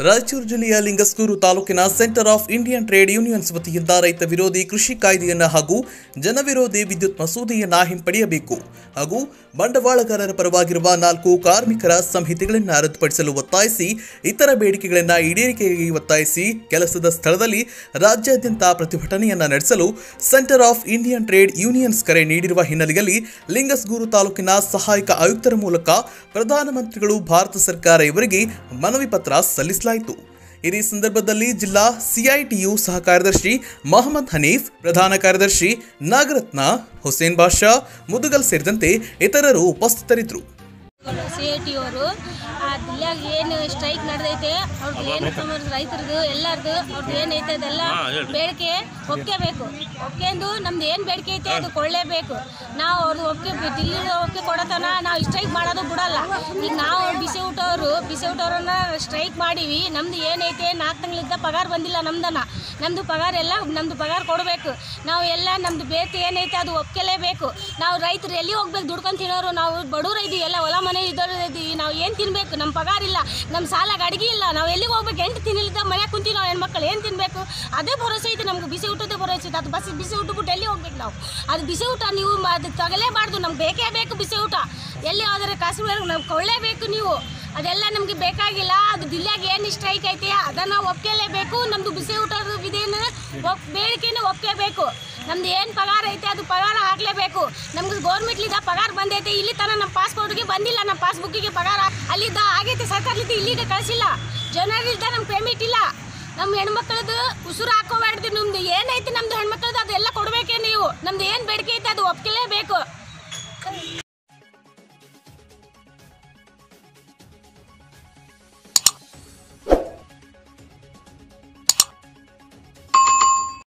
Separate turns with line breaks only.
ರಾಯಚೂರು ಜಿಲ್ಲೆಯ ಲಿಂಗಸ್ಕೂರು ತಾಲೂಕಿನ centre of Indian trade unions ವತಿಯಿಂದ ರೈತ ವಿರೋಧಿ ಕೃಷಿ ಕಾಯ್ದೆಯನ್ನ ಹಾಗೂ ಜನವಿರೋಧಿ ವಿದ್ಯುತ್ ಮಸೂದೆಯನ್ನ ಹಿಂಪಡೆಯಬೇಕು ಹಾಗೂ ಬಂಡವಾಳಗಾರರ ಪರವಾಗಿರುವ ನಾಲ್ಕು ಕಾರ್ಮಿಕರ ಸಂಹಿತೆಗಳನ್ನು ರದ್ದುಪಡಿಸಲು ಒತ್ತಾಯಿಸಿ ಇತರ ಬೇಡಿಕೆಗಳನ್ನು ಈಡೇರಿಕೆಗೆ ಒತ್ತಾಯಿಸಿ ಕೆಲಸದ ಸ್ಥಳದಲ್ಲಿ ರಾಜ್ಯಾದ್ಯಂತ ಪ್ರತಿಭಟನೆಯನ್ನ ನಡೆಸಲು centre of Indian trade unions ಕರೆ ನೀಡಿರುವ ಹಿನ್ನೆಲೆಯಲ್ಲಿ ಲಿಂಗಸ್ಗೂರು ತಾಲೂಕಿನ ಸಹಾಯಕ ಆಯುಕ್ತರ ಮೂಲಕ ಪ್ರಧಾನಮಂತ್ರಿಗಳು ಭಾರತ ಸರ್ಕಾರ ಇವರಿಗೆ ಮನವಿ ಪತ್ರ ಸಲ್ಲಿಸಲಾಯಿತು ಇದೇ ಸಂದರ್ಭದಲ್ಲಿ ಜಿಲ್ಲಾ ಸಿಐಟಿಯು ಸಹ ಕಾರ್ಯದರ್ಶಿ ಮೊಹಮ್ಮದ್ ಹನೀಫ್ ಪ್ರಧಾನ ಕಾರ್ಯದರ್ಶಿ ನಾಗರತ್ನ ಹುಸೇನ್ ಬಾಷಾ ಮುದುಗಲ್ ಸೇರಿದಂತೆ ಇತರರು ಉಪಸ್ಥಿತರಿದ್ದರು
ಸಿ ಐ ಟಿ ಅವರು ಆ ದಿಲ್ಲಾಗ ಏನು ಸ್ಟ್ರೈಕ್ ನಡೆದೈತೆ ಅವ್ರದ್ದು ಏನು ಸಮರ ರೈತರದು ಎಲ್ಲರದು ಅವ್ರದ್ದು ಏನೈತೆ ಅದೆಲ್ಲ ಬೇಡಿಕೆ ಒಪ್ಕೋಬೇಕು ಒಪ್ಕೊಂಡು ನಮ್ದು ಏನು ಬೇಡಿಕೆ ಐತೆ ಅದು ಕೊಳ್ಳೇಬೇಕು ನಾವು ಅವ್ರದ್ದು ಒಪ್ಕೆ ದಿಲ್ಲಿ ಒಪ್ಕೆ ಕೊಡತನ ನಾವು ಸ್ಟ್ರೈಕ್ ಮಾಡೋದು ಬಿಡಲ್ಲ ಈಗ ನಾವು ಬಿಸಿ ಊಟವರು ಬಿಸಿ ಊಟವ್ರನ್ನ ಸ್ಟ್ರೈಕ್ ಮಾಡೀವಿ ನಮ್ದು ಏನೈತೆ ನಾಲ್ಕು ತಿಂಗಳಿಂದ ಪಗಾರ ಬಂದಿಲ್ಲ ನಮ್ದನ್ನ ನಮ್ಮದು ಪಗಾರ ಎಲ್ಲ ನಮ್ಮದು ಪಗಾರ ಕೊಡಬೇಕು ನಾವು ಎಲ್ಲ ನಮ್ಮದು ಬೇತೆ ಏನೈತೆ ಅದು ಒಪ್ಕೊಳ್ಳೇಬೇಕು ನಾವು ರೈತರು ಎಲ್ಲಿ ಹೋಗ್ಬೇಕು ದುಡ್ಕೊಂಡು ತಿನ್ನೋರು ನಾವು ಬಡವ್ರು ಇದೀವಿ ಎಲ್ಲ ಹೊಲ ಮನೆ ಇದ್ದವ್ರು ಇದೀವಿ ನಾವು ಏನು ತಿನ್ನಬೇಕು ನಮ್ಮ ಪಗಾರ ಇಲ್ಲ ನಮ್ಮ ಸಾಲಾಗ ಅಡಿಗೆ ಇಲ್ಲ ನಾವು ಎಲ್ಲಿಗೆ ಹೋಗ್ಬೇಕು ಎಂಟು ತಿನ್ನಲಿದ್ದ ಮನೆ ಕುಂತೀವಿ ನಾವು ಹೆಣ್ಮಕ್ಳು ಏನು ತಿನ್ನಬೇಕು ಅದೇ ಭರೋಸೆ ಐತೆ ನಮ್ಗೆ ಬಿಸಿ ಊಟದೇ ಭರೋಸೆ ಐತೆ ಅದು ಬಸ್ ಬಿಸಿ ಊಟ ಬಿಟ್ಟು ಎಲ್ಲಿ ಹೋಗ್ಬೇಕು ನಾವು ಅದು ಬಿಸಿ ಊಟ ನೀವು ಮ- ಅದು ತಗಲೇಬಾರ್ದು ನಮ್ಗೆ ಬೇಕೇ ಬೇಕು ಬಿಸಿ ಊಟ ಎಲ್ಲಿ ಹೋದರೆ ಕಾಶ್ಮೀರ ನಾವು ಕೊಳ್ಳೇಬೇಕು ನೀವು ಅದೆಲ್ಲ ನಮಗೆ ಬೇಕಾಗಿಲ್ಲ ಅದು ದಿಲ್ಲಾಗ ಏನು ಸ್ಟ್ರೈಕ್ ಐತೆ ಅದನ್ನು ಒಪ್ಕೊಳ್ಳೇಬೇಕು ನಮ್ಮದು ಬಿಸಿ ಊಟದ ವಿಧಿನ ಒಪ್ ಬೇಡಿಕೆನ ಒಪ್ಕೋಬೇಕು ನಮ್ದು ಏನು ಪಗಾರ ಐತೆ ಅದು ಪಗಾರ ಹಾಕ್ಲೇಬೇಕು ನಮ್ಗೆ ಗೌರ್ಮೆಂಟ್ಲಿಂದ ಪಗಾರ ಬಂದೈತೆ ಇಲ್ಲಿ ತನಕ ನಮ್ಮ ಪಾಸ್ಪೋರ್ಟ್ಗೆ ಬಂದಿಲ್ಲ ನಮ್ಮ ಪಾಸ್ಬುಕ್ಕಿಗೆ ಪಗಾರ ಅಲ್ಲಿದ್ದ ಆಗೈತೆ ಸರ್ಕಾರಲಿಂದ ಇಲ್ಲಿಗೆ ಕಳಿಸಿಲ್ಲ ಜನರಿಂದ ನಮ್ಗೆ ಪೇಮೆಂಟ್ ಇಲ್ಲ ನಮ್ಮ ಹೆಣ್ಮಕ್ಳದ್ದು ಉಸಿರು ಹಾಕೋಬಾರ್ದು ನಮ್ದು ಏನೈತೆ ನಮ್ದು ಹೆಣ್ಮಕ್ಳದ್ದು ಅದೆಲ್ಲ ಕೊಡಬೇಕೇ ನೀವು ನಮ್ದು ಏನು ಬೇಡಿಕೆ ಐತೆ ಅದು ಒಪ್ಕೊಳ್ಳೇಬೇಕು